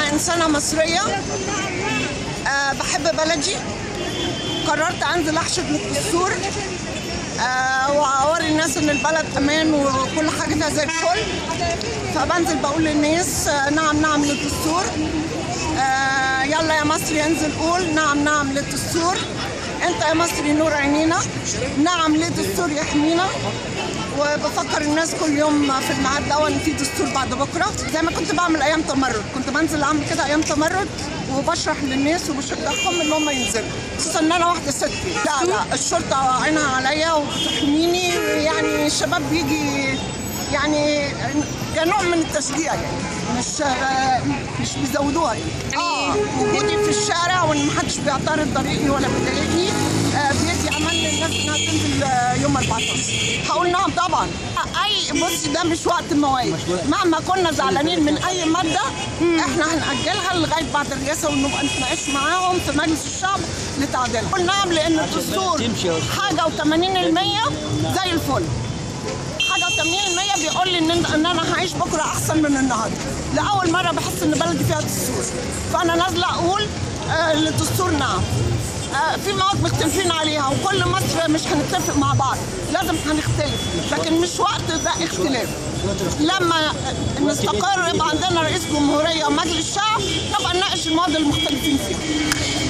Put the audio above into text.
أنا إنسانة مصرية أه بحب بلدي قررت أنزل أحشد من الدستور أه وأوري الناس إن البلد أمان وكل حاجة فيها زي الفل فبنزل بقول للناس آه، نعم نعم للدستور آه، يلا يا مصري انزل قول نعم نعم للدستور انت يا مصري نور عينينا نعم للدستور يحمينا وبفكر الناس كل يوم في الميعاد ده ان في دستور بعد بكره زي ما كنت بعمل ايام تمرد كنت بنزل اعمل كده ايام تمرد وبشرح للناس وبشجعهم ان هم ينزلوا خصوصا ان انا واحده ست لا لا الشرطه عينها عليا وبتحميني يعني الشباب بيجي يعني كنوع من التشجيع يعني مش مش بيزودوها يعني اه وجودي في الشارع وان محدش بيعترض طريقي ولا بيضايقني آه بيدي امان للناس انها تنزل آه، يوم 14 هقول نعم طبعا اي بصي ده مش وقت المواعيد مهما كنا زعلانين من اي ماده احنا هنأجلها لغايه بعد الرئاسه ونبقى نتناقش معاهم في مجلس الشعب لتعديلها قول نعم لان الدستور حاجه و80% زي الفل حاجه و80% بيقول لي ان ان انا هعيش بكره احسن من النهارده لاول مره بحس ان بلدي فيها دستور فانا نازله اقول آه للدستور نعم آه في مواد مختلفين عليها وكل مصر مش هنتفق مع بعض لازم هنختلف لكن مش وقت ده اختلاف لما نستقر يبقى عندنا رئيس جمهوريه ومجلس شعب نبقى نناقش المواد المختلفين فيها